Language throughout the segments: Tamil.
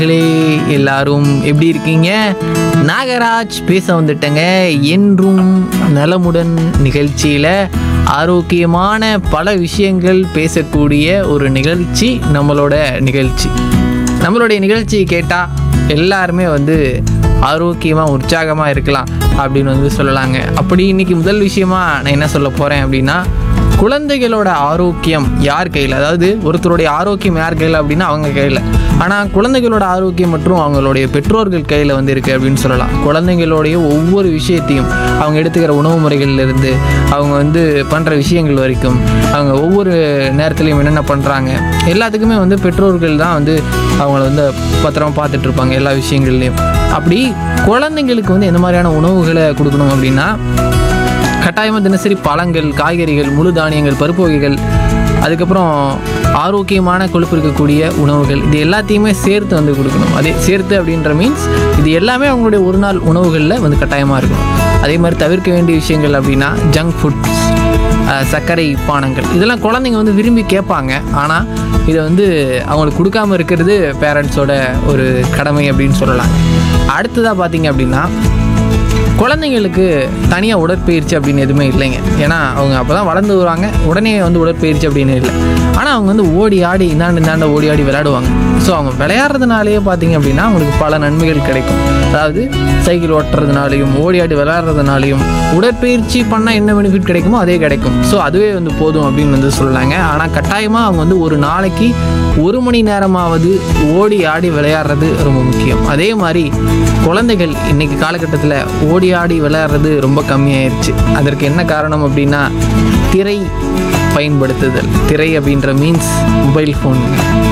மக்களே எல்லாரும் எப்படி இருக்கீங்க நாகராஜ் பேச வந்துட்டேங்க என்றும் நலமுடன் நிகழ்ச்சியில் ஆரோக்கியமான பல விஷயங்கள் பேசக்கூடிய ஒரு நிகழ்ச்சி நம்மளோட நிகழ்ச்சி நம்மளுடைய நிகழ்ச்சி கேட்டால் எல்லாருமே வந்து ஆரோக்கியமாக உற்சாகமாக இருக்கலாம் அப்படின்னு வந்து சொல்லலாங்க அப்படி இன்னைக்கு முதல் விஷயமா நான் என்ன சொல்ல போகிறேன் அப்படின்னா குழந்தைகளோட ஆரோக்கியம் யார் கையில் அதாவது ஒருத்தருடைய ஆரோக்கியம் யார் கையில் அப்படின்னா அவங்க கையில் ஆனால் குழந்தைகளோட ஆரோக்கியம் மற்றும் அவங்களுடைய பெற்றோர்கள் கையில் வந்து இருக்குது அப்படின்னு சொல்லலாம் குழந்தைங்களுடைய ஒவ்வொரு விஷயத்தையும் அவங்க எடுத்துக்கிற உணவு முறைகள்லேருந்து அவங்க வந்து பண்ணுற விஷயங்கள் வரைக்கும் அவங்க ஒவ்வொரு நேரத்துலையும் என்னென்ன பண்ணுறாங்க எல்லாத்துக்குமே வந்து பெற்றோர்கள் தான் வந்து அவங்கள வந்து பத்திரமா பார்த்துட்டு இருப்பாங்க எல்லா விஷயங்கள்லையும் அப்படி குழந்தைங்களுக்கு வந்து எந்த மாதிரியான உணவுகளை கொடுக்கணும் அப்படின்னா கட்டாயமாக தினசரி பழங்கள் காய்கறிகள் முழு தானியங்கள் பருப்பு வகைகள் அதுக்கப்புறம் ஆரோக்கியமான கொழுப்பு இருக்கக்கூடிய உணவுகள் இது எல்லாத்தையுமே சேர்த்து வந்து கொடுக்கணும் அதே சேர்த்து அப்படின்ற மீன்ஸ் இது எல்லாமே அவங்களுடைய ஒரு நாள் உணவுகளில் வந்து கட்டாயமாக இருக்கணும் அதே மாதிரி தவிர்க்க வேண்டிய விஷயங்கள் அப்படின்னா ஜங்க் ஃபுட்ஸ் சர்க்கரை பானங்கள் இதெல்லாம் குழந்தைங்க வந்து விரும்பி கேட்பாங்க ஆனால் இதை வந்து அவங்களுக்கு கொடுக்காம இருக்கிறது பேரண்ட்ஸோட ஒரு கடமை அப்படின்னு சொல்லலாம் அடுத்ததாக பார்த்தீங்க அப்படின்னா குழந்தைங்களுக்கு தனியாக உடற்பயிற்சி அப்படின்னு எதுவுமே இல்லைங்க ஏன்னா அவங்க அப்போ தான் வளர்ந்து வருவாங்க உடனே வந்து உடற்பயிற்சி அப்படின்னு இல்லை ஆனால் அவங்க வந்து ஓடி ஆடி இந்தாண்டு இந்தாண்ட ஓடி ஆடி விளையாடுவாங்க ஸோ அவங்க விளையாடுறதுனாலேயே பார்த்தீங்க அப்படின்னா அவங்களுக்கு பல நன்மைகள் கிடைக்கும் அதாவது சைக்கிள் ஓட்டுறதுனாலையும் ஓடி ஆடி விளையாடுறதுனாலையும் உடற்பயிற்சி பண்ணால் என்ன பெனிஃபிட் கிடைக்குமோ அதே கிடைக்கும் ஸோ அதுவே வந்து போதும் அப்படின்னு வந்து சொல்லலாங்க ஆனால் கட்டாயமாக அவங்க வந்து ஒரு நாளைக்கு ஒரு மணி நேரமாவது ஓடி ஆடி விளையாடுறது ரொம்ப முக்கியம் அதே மாதிரி குழந்தைகள் இன்னைக்கு காலகட்டத்தில் ஓடி ஆடி விளையாடுறது ரொம்ப கம்மியாயிருச்சு அதற்கு என்ன காரணம் அப்படின்னா திரை பயன்படுத்துதல் திரை அப்படின்ற மீன்ஸ் மொபைல் ஃபோன்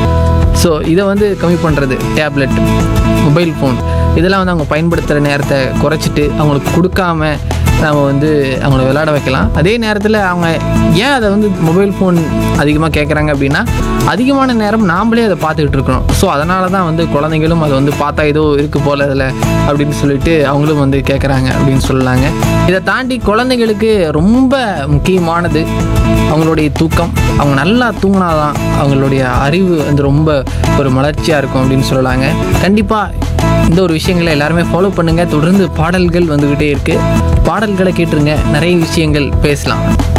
ஸோ இதை வந்து கம்மி பண்ணுறது டேப்லெட் மொபைல் ஃபோன் இதெல்லாம் வந்து அவங்க பயன்படுத்துகிற நேரத்தை குறைச்சிட்டு அவங்களுக்கு கொடுக்காம நம்ம வந்து அவங்கள விளையாட வைக்கலாம் அதே நேரத்தில் அவங்க ஏன் அதை வந்து மொபைல் ஃபோன் அதிகமாக கேட்குறாங்க அப்படின்னா அதிகமான நேரம் நாமளே அதை பார்த்துக்கிட்டு இருக்கணும் ஸோ அதனால தான் வந்து குழந்தைங்களும் அதை வந்து பார்த்தா ஏதோ இருக்குது போல அதில் அப்படின்னு சொல்லிட்டு அவங்களும் வந்து கேட்குறாங்க அப்படின்னு சொல்லலாங்க இதை தாண்டி குழந்தைங்களுக்கு ரொம்ப முக்கியமானது அவங்களுடைய தூக்கம் அவங்க நல்லா தூங்கினாதான் அவங்களுடைய அறிவு வந்து ரொம்ப ஒரு மலர்ச்சியாக இருக்கும் அப்படின்னு சொல்லலாங்க கண்டிப்பாக இந்த ஒரு விஷயங்களை எல்லாருமே ஃபாலோ பண்ணுங்கள் தொடர்ந்து பாடல்கள் வந்துக்கிட்டே இருக்குது பாடல்களை கேட்டுருங்க நிறைய விஷயங்கள் பேசலாம்